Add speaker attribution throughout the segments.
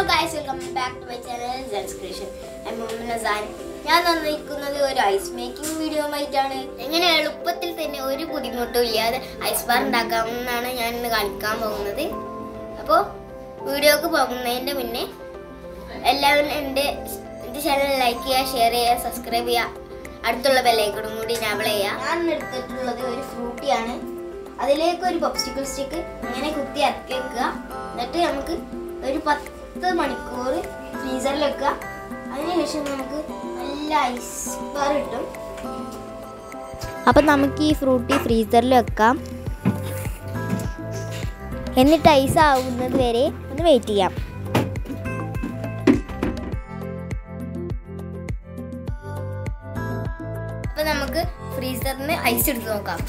Speaker 1: guys welcome back to my channel Gens Creation I Muhammad Nasan ഞാൻ വന്നിരിക്കുന്നത് ഒരു ഐസ് മേക്കിംഗ് വീഡിയോ ആയിട്ടാണ് എങ്ങനെ എളുപ്പത്തിൽ തന്നെ ഒരു ബുദ്ധിമുട്ടും ഇല്ലാതെ ഐസ് ബാർ ഉണ്ടാക്കാമെന്നാണ് ഞാൻ ഇന്ന് കാണിക്കാൻ പോകുന്നത് അപ്പോൾ വീഡിയോക്ക് പോകുന്നതിൻ്റെ മുന്നേ എല്ലാവരും എൻ്റെ എൻ്റെ ചാനൽ ലൈക്ക് ചെയ്യുക ഷെയർ ചെയ്യുക സബ്സ്ക്രൈബ് ചെയ്യുക അടുത്തുള്ള ബെല്ലൈക്കണും കൂടി എനാബിൾ ചെയ്യുക ഞാൻ ഇന്ന് എടുത്തിട്ടുള്ളത് ഒരു ഫ്രൂട്ടിയാണ് അതിലേക്ക് ഒരു പോപ്സിക്കിൾ സ്റ്റിക്ക് ഇങ്ങനെ കുത്തി ഇറക്കി വെക്കുക എന്നിട്ട് നമുക്ക് ഒരു പത്ത് മണിക്കൂർ ഫ്രീസറിൽ വെക്കുക അതിനുശേഷം നമുക്ക് നല്ല ഐസ് ബാർ കിട്ടും
Speaker 2: അപ്പം നമുക്ക് ഈ ഫ്രൂട്ടി ഫ്രീസറിൽ വെക്കാം എന്നിട്ട് ഐസ് ആവുന്നത് വരെ ഒന്ന് വെയിറ്റ് ചെയ്യാം
Speaker 1: അപ്പൊ നമുക്ക് ഫ്രീസറിന് ഐസ് എടുത്ത് നോക്കാം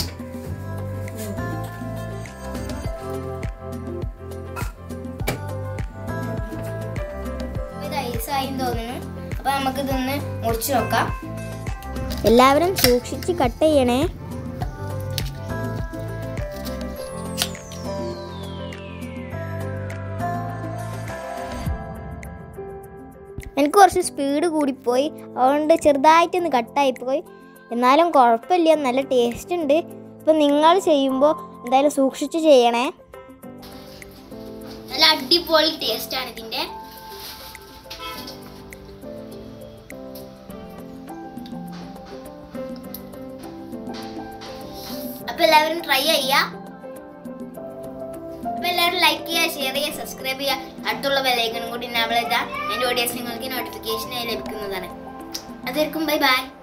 Speaker 1: അപ്പൊ ഇത് ഐസായി തോന്നുന്നു അപ്പൊ നമുക്ക് ഇതൊന്ന് മുറിച്ച് നോക്കാം
Speaker 2: എല്ലാവരും സൂക്ഷിച്ച് കട്ട് ചെയ്യണേ എനിക്ക് കുറച്ച് സ്പീഡ് കൂടിപ്പോയി അതുകൊണ്ട് ചെറുതായിട്ടൊന്ന് കട്ടായിപ്പോയി എന്നാലും കുഴപ്പമില്ല നല്ല ടേസ്റ്റ് ഉണ്ട് അപ്പം നിങ്ങൾ ചെയ്യുമ്പോൾ എന്തായാലും സൂക്ഷിച്ച് ചെയ്യണേ
Speaker 1: നല്ല അടിപൊളി ടേസ്റ്റ് ആണ് ഇതിന്റെ അപ്പൊ എല്ലാവരും ട്രൈ ചെയ്യാ അപ്പൊ എല്ലാവരും ലൈക്ക് ചെയ്യുക ഷെയർ ചെയ്യുക സബ്സ്ക്രൈബ് ചെയ്യുക അടുത്തുള്ള ബെലൈക്കണും കൂടി എനാബിൾ ചെയ്താൽ എൻ്റെ ഓഡിയൻസ് നിങ്ങൾക്ക് നോട്ടിഫിക്കേഷൻ ലഭിക്കുന്നതാണ് അതായിരിക്കും ബൈ ബൈ